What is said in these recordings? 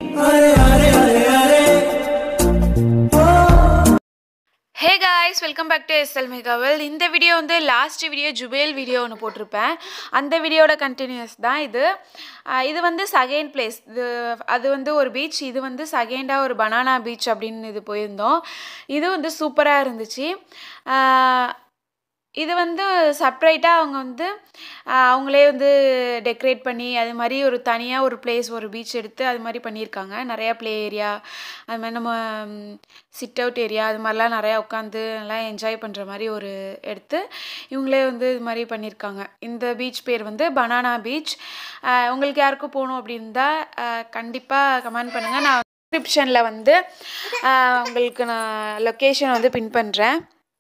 Hey guys welcome back to SL மெகாவல் இந்த video வந்து லாஸ்ட் வீடியோ ஜுபேல் வீடியோ ஒன்று போட்டிருப்பேன் அந்த வீடியோட கண்டினியூஸ் தான் இது ஆஹ் இது வந்து செகண்ட் பிளேஸ் இது அது வந்து ஒரு பீச் இது வந்து செகண்டாக ஒரு பனானா பீச் அப்படின்னு இது போயிருந்தோம் இது வந்து சூப்பராக இருந்துச்சு ஆஹ் இது வந்து செப்ரேட்டாக அவங்க வந்து ஆஹ் அவங்களே வந்து டெக்கரேட் பண்ணி அது மாதிரி ஒரு தனியாக ஒரு பிளேஸ் ஒரு பீச் எடுத்து அது மாதிரி பண்ணியிருக்காங்க நிறையா ப்ளே ஏரியா அது மாதிரி நம்ம சிட் அவுட் ஏரியா அது மாதிரிலாம் நிறையா உட்காந்து நல்லா என்ஜாய் பண்ணுற மாதிரி ஒரு எடுத்து இவங்களே வந்து இது மாதிரி பண்ணியிருக்காங்க இந்த பீச் பேர் வந்து பனானா பீச் உங்களுக்கு யாருக்கும் போகணும் அப்படின்னா கண்டிப்பாக கமெண்ட் பண்ணுங்கள் நான் டிஸ்கிரிப்ஷனில் வந்து ஆஹ் உங்களுக்கு நான் லொக்கேஷன் வந்து பின் பண்ணுறேன்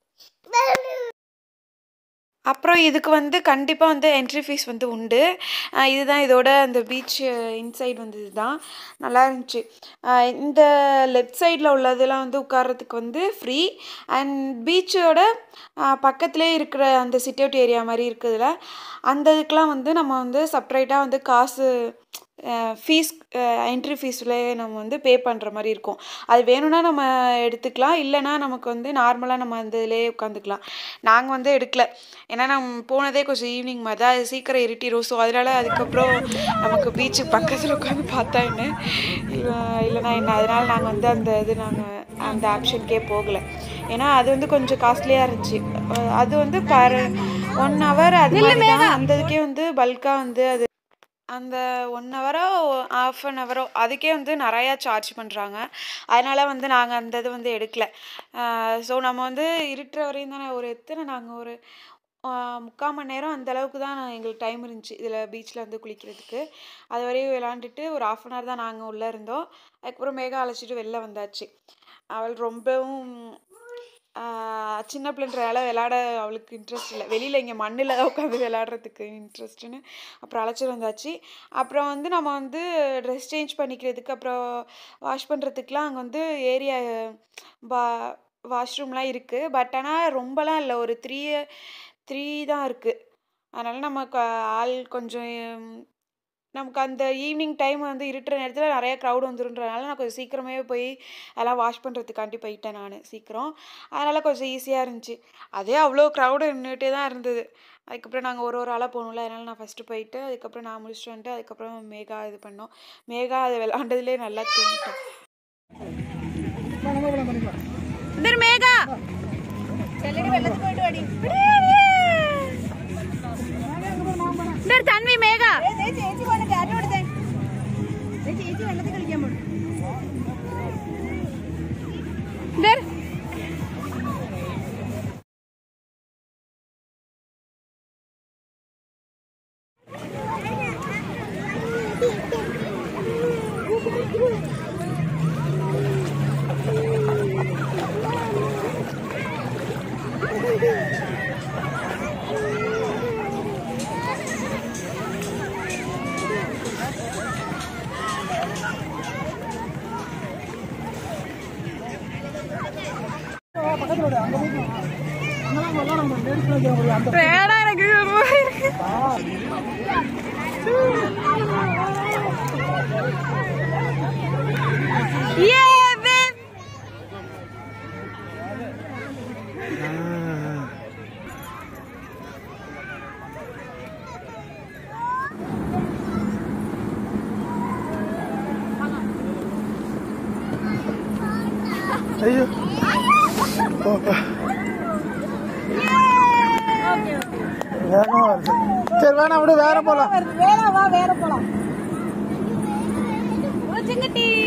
அப்புறம் இதுக்கு வந்து கண்டிப்பாக வந்து என்ட்ரி ஃபீஸ் வந்து உண்டு அஹ் இதுதான் இதோட அந்த பீச் இன்சைட் வந்து இதுதான் நல்லா இருந்துச்சு அஹ் இந்த லெஃப்ட் சைடில் உள்ளதெல்லாம் வந்து உட்கார்றதுக்கு வந்து ஃப்ரீ அண்ட் பீச்சோட பக்கத்துலேயே இருக்கிற அந்த சிட் அவுட் ஏரியா மாதிரி இருக்குதுல அந்த இதுக்கெலாம் வந்து நம்ம வந்து செப்ரேட்டாக வந்து காசு ஃபீஸ் என்ட்ரி ஃபீஸில் நம்ம வந்து பே பண்ணுற மாதிரி இருக்கும் அது வேணும்னா நம்ம எடுத்துக்கலாம் இல்லைனா நமக்கு வந்து நார்மலாக நம்ம அந்த இதுலேயே உட்காந்துக்கலாம் நாங்கள் வந்து எடுக்கல ஏன்னா நம்ம போனதே கொஞ்சம் ஈவினிங் மாதிரி தான் அது சீக்கிரம் இருட்டிடும் ஸோ அதனால் அதுக்கப்புறம் நமக்கு பீச்சு பக்கத்தில் உட்காந்து பார்த்தா என்ன இல்லை இல்லைனா என்ன அதனால் நாங்கள் வந்து அந்த இது நாங்கள் அந்த ஆப்ஷனுக்கே போகலை ஏன்னா அது வந்து கொஞ்சம் காஸ்ட்லியாக இருந்துச்சு அஹ் அது வந்து பர் ஒன் ஹவர் அது மாதிரி தான் அந்த இதுக்கே வந்து பல்காக வந்து அது அந்த ஒன் ஹவரோ ஆஃப் அன் ஹவரோ அதுக்கே வந்து நிறையா சார்ஜ் பண்ணுறாங்க அதனால் வந்து நாங்கள் அந்த இது வந்து எடுக்கல ஸோ நம்ம வந்து இருட்டுற வரையும் தானே ஒரு எத்தனை நாங்கள் ஒரு ஆஹ் முக்கால் மணி நேரம் அந்த அளவுக்கு தான் நான் எங்களுக்கு டைம் இருந்துச்சு இதில் பீச்சில் வந்து குளிக்கிறதுக்கு அது வரையும் விளாண்டுட்டு ஒரு ஆஃப் அன் ஹவர் தான் நாங்கள் உள்ளே இருந்தோம் அதுக்கப்புறம் மேகா அழைச்சிட்டு வெளில வந்தாச்சு அவள் ரொம்பவும் ஆஹ் சின்ன பிள்ளைன்றதால விளாட அவளுக்கு இன்ட்ரெஸ்ட் இல்லை வெளியில் இங்கே மண்ணில் தான் உட்காந்து விளாட்றதுக்கு இன்ட்ரெஸ்ட்டுன்னு அப்புறம் அழைச்சிட்டு வந்தாச்சு அப்புறம் வந்து நம்ம வந்து ட்ரெஸ் சேஞ்ச் பண்ணிக்கிறதுக்கு அப்புறம் வாஷ் பண்ணுறதுக்குலாம் அங்கே வந்து ஏரியா பா வாஷ்ரூம்லாம் இருக்குது பட் ஆனால் ரொம்பலாம் இல்லை ஒரு த்ரீ த்ரீ தான் இருக்குது அதனால் நமக்கு ஆள் கொஞ்சம் நமக்கு அந்த ஈவினிங் டைம் வந்து இருட்டுற நேரத்தில் நிறைய க்ரௌட் வந்துருன்றனால நான் கொஞ்சம் சீக்கிரமே போய் அதெல்லாம் வாஷ் பண்ணுறதுக்காண்டி போயிட்டேன் நான் சீக்கிரம் அதனால் கொஞ்சம் ஈஸியாக இருந்துச்சு அதே அவ்வளோ க்ரௌடு நின்றுட்டே தான் இருந்தது அதுக்கப்புறம் நாங்கள் ஒரு ஒரு ஆளாக போகணும்ல அதனால் நான் ஃபஸ்ட்டு போயிட்டு அதுக்கப்புறம் நான் முடிச்சுட்டு வந்துட்டு அதுக்கப்புறம் மேகா இது பண்ணோம் மேகா அது விளாண்டதுலேயே நல்லா தூங்கிட்டோம் மேகா തൻവി മേഘ ചേച്ചി പോലെ കാറ്റ് കൊടുത്തേ ചേച്ചി വെള്ളത്തിൽ കളിക്കാൻ പോടും വേണം എനിക്ക് Yeah, man. അയ്യോ വേഗമാ ശരി വേണം അവിടെ വേറെ പോലാം வேற வா வேற போலாம் சிங்கட்டி